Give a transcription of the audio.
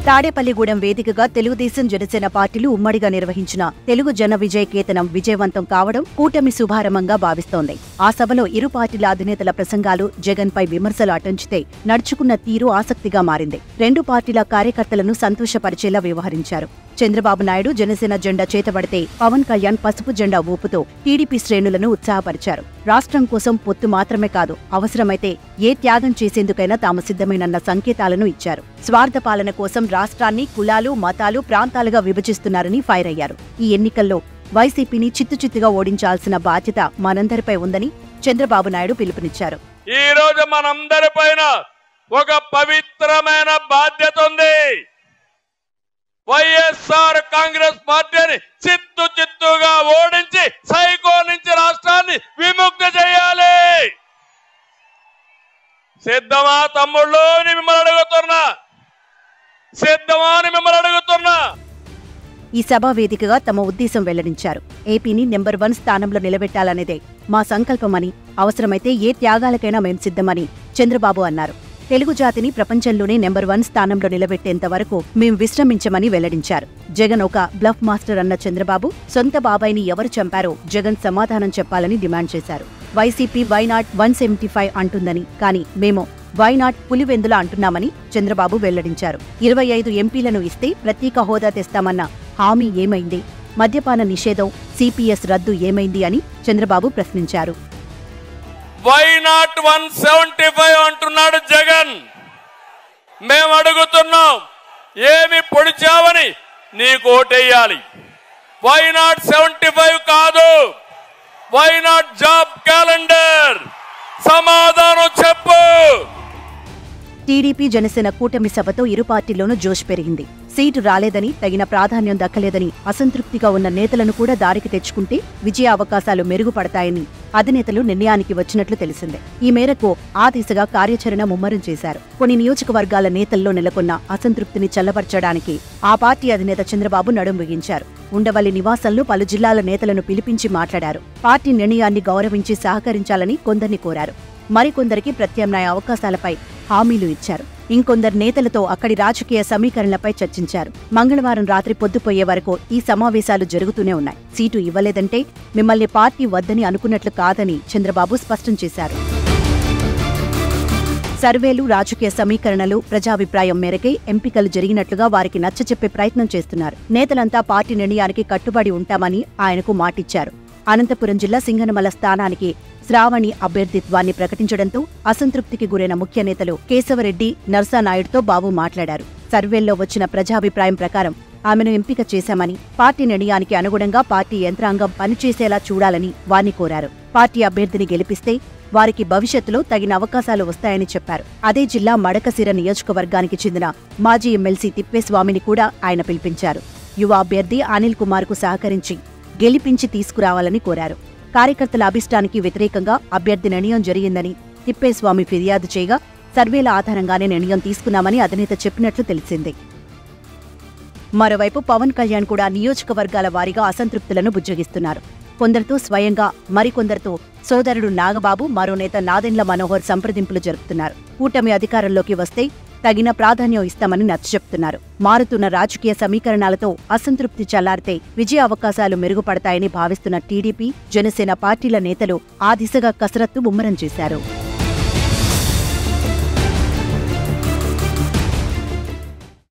తాడేపల్లిగూడెం వేదికగా తెలుగుదేశం జనసేన పార్టీలు ఉమ్మడిగా నిర్వహించిన తెలుగు జన విజయ కేతనం విజయవంతం కావడం కూటమి శుభారంభంగా భావిస్తోంది ఆ సభలో ఇరు పార్టీల అధినేతల ప్రసంగాలు జగన్ పై విమర్శలు అటుంచితే నడుచుకున్న తీరు ఆసక్తిగా మారింది రెండు పార్టీల కార్యకర్తలను సంతోషపరిచేలా వ్యవహరించారు చంద్రబాబు నాయుడు జనసేన జెండా చేతబడితే పవన్ కళ్యాణ్ పసుపు జెండా ఊపుతూ టీడీపీ శ్రేణులను ఉత్సాహపరిచారు రాష్ట్రం కోసం పొత్తు మాత్రమే కాదు అవసరమైతే ఏ త్యాగం చేసేందుకైనా తాము సిద్ధమేనన్న సంకేతాలను ఇచ్చారు స్వార్థ పాలన కోసం రాష్ట్రాన్ని కులాలు మతాలు ప్రాంతాలుగా విభజిస్తున్నారని ఫైర్ అయ్యారు ఈ ఎన్నికల్లో వైసీపీని చిత్తుచిత్తుగా ఓడించాల్సిన బాధ్యత మనందరిపై ఉందని చంద్రబాబు నాయుడు పిలుపునిచ్చారు ఈ రోజు మనందరి పైన ఒక పవిత్రమైన బాధ్యత ఉంది వైఎస్ఆర్ కాంగ్రెస్ పార్టీని చిత్తు చిత్తుగా ఓడించి సైకో నుంచి రాష్ట్రాన్ని విముక్తి చేయాలి సిద్ధమా తమ్ముళ్ళు అని మిమ్మల్ని అడుగుతున్నా సిద్ధమా అని మిమ్మల్ని అడుగుతున్నా ఈ సభా వేదికగా తమ ఉద్దేశం వెల్లడించారు ఏపీని నెంబర్ వన్ స్థానంలో నిలబెట్టాలనేదే మా సంకల్పమని అవసరమైతే ఏ త్యాగాలకైనా మేం సిద్ధమని చంద్రబాబు అన్నారు తెలుగు జాతిని ప్రపంచంలోనే నెంబర్ వన్ స్థానంలో నిలబెట్టేంత వరకు మేం విశ్రమించమని వెల్లడించారు జగన్ ఒక బ్లఫ్ మాస్టర్ అన్న చంద్రబాబు సొంత బాబాయిని ఎవరు చంపారో జగన్ సమాధానం చెప్పాలని డిమాండ్ చేశారు YCP why not one seventy five అంటుందని కానీ మేము వైనాట్ పులివెందుల అంటున్నామని చంద్రబాబు వెల్లడించారు ఇరవై ఐదు ఎంపీలను ఇస్తే ప్రత్యేక హోదా తెస్తామన్న హామీ ఏమైంది మద్యపాన నిషేధం సిపిఎస్ రద్దు ఏమైంది అని చంద్రబాబు ప్రశ్నించారు why not one seventy five అంటున్నాడు జగన్ మేము అడుగుతున్నాం ఏమి పొడిచావని నీకు ఓటేయాలి వై నాట్ సెవెంటీ ఫైవ్ కాదు వై నాట్ జాబ్ క్యాలెండర్ సమాధానం చెప్పు టీడీపీ జనసేన కూటమి సభతో ఇరు పార్టీల్లోనూ జోష్ పెరిగింది సీటు రాలేదని తగిన ప్రాధాన్యం దక్కలేదని అసంతృప్తిగా ఉన్న నేతలను కూడా దారికి తెచ్చుకుంటే విజయ అవకాశాలు మెరుగుపడతాయని అధినేతలు నిర్ణయానికి వచ్చినట్లు తెలిసిందే ఈ మేరకు ఆ దిశగా కార్యాచరణ ముమ్మరం చేశారు కొన్ని నియోజకవర్గాల నేతల్లో నెలకొన్న అసంతృప్తిని చల్లబరచడానికి ఆ పార్టీ అధినేత చంద్రబాబు నడుం బిగించారు ఉండవల్లి నివాసంలో పలు జిల్లాల నేతలను పిలిపించి మాట్లాడారు పార్టీ నిర్ణయాన్ని గౌరవించి సహకరించాలని కొందరిని కోరారు మరికొందరికి ప్రత్యామ్నాయ అవకాశాలపై హామీలు ఇచ్చారు ఇంకొందరు నేతలతో అక్కడి రాజకీయ సమీకరణలపై చర్చించారు మంగళవారం రాత్రి పొద్దుపోయే వరకు ఈ సమావేశాలు జరుగుతూనే ఉన్నాయి సీటు ఇవ్వలేదంటే మిమ్మల్ని పార్టీ వద్దని అనుకున్నట్లు కాదని చంద్రబాబు స్పష్టం చేశారు సర్వేలు రాజకీయ సమీకరణలు ప్రజాభిప్రాయం మేరకే ఎంపికలు జరిగినట్లుగా వారికి నచ్చచెప్పే ప్రయత్నం చేస్తున్నారు నేతలంతా పార్టీ నిర్ణయానికి కట్టుబడి ఉంటామని ఆయనకు మాటిచ్చారు అనంతపురం జిల్లా సింగనమల స్థానానికి శ్రావణి అభ్యర్థిత్వాన్ని ప్రకటించడంతో అసంతృప్తికి గురైన ముఖ్య నేతలు కేశవరెడ్డి నర్సానాయుడుతో బాబు మాట్లాడారు సర్వేల్లో వచ్చిన ప్రజాభిప్రాయం ప్రకారం ఆమెను ఎంపిక చేశామని పార్టీ నిర్ణయానికి అనుగుణంగా పార్టీ యంత్రాంగం పనిచేసేలా చూడాలని వారిని కోరారు పార్టీ అభ్యర్థిని గెలిపిస్తే వారికి భవిష్యత్తులో తగిన అవకాశాలు వస్తాయని చెప్పారు అదే జిల్లా మడకసిర నియోజకవర్గానికి చెందిన మాజీ ఎమ్మెల్సీ తిప్పేస్వామిని కూడా ఆయన పిలిపించారు యువ అభ్యర్థి అనిల్ కుమార్ కు సహకరించి గెలిపించి తీసుకురావాలని కోరారు కార్యకర్తల అభిష్టానికి వ్యతిరేకంగా అభ్యర్థి నిర్ణయం జరిగిందని తిప్పేస్వామి ఫిర్యాదు చేయగా సర్వేల ఆధారంగానే నిర్ణయం తీసుకున్నామని అధినేత చెప్పినట్లు తెలిసింది మరోవైపు పవన్ కళ్యాణ్ కూడా నియోజకవర్గాల వారీగా అసంతృప్తులను బుజ్జగిస్తున్నారు కొందరితో స్వయంగా మరికొందరితో సోదరుడు నాగబాబు మరో నేత నాదెండ్ల మనోహర్ సంప్రదింపులు జరుపుతున్నారు కూటమి అధికారంలోకి వస్తే తగిన ప్రాధాన్యం ఇస్తామని నచ్చచెప్తున్నారు మారుతున్న రాజకీయ సమీకరణాలతో అసంతృప్తి చల్లారితే విజయ అవకాశాలు మెరుగుపడతాయని భావిస్తున్న టీడీపీ జనసేన పార్టీల నేతలు ఆ దిశగా కసరత్తు ముమ్మరం చేశారు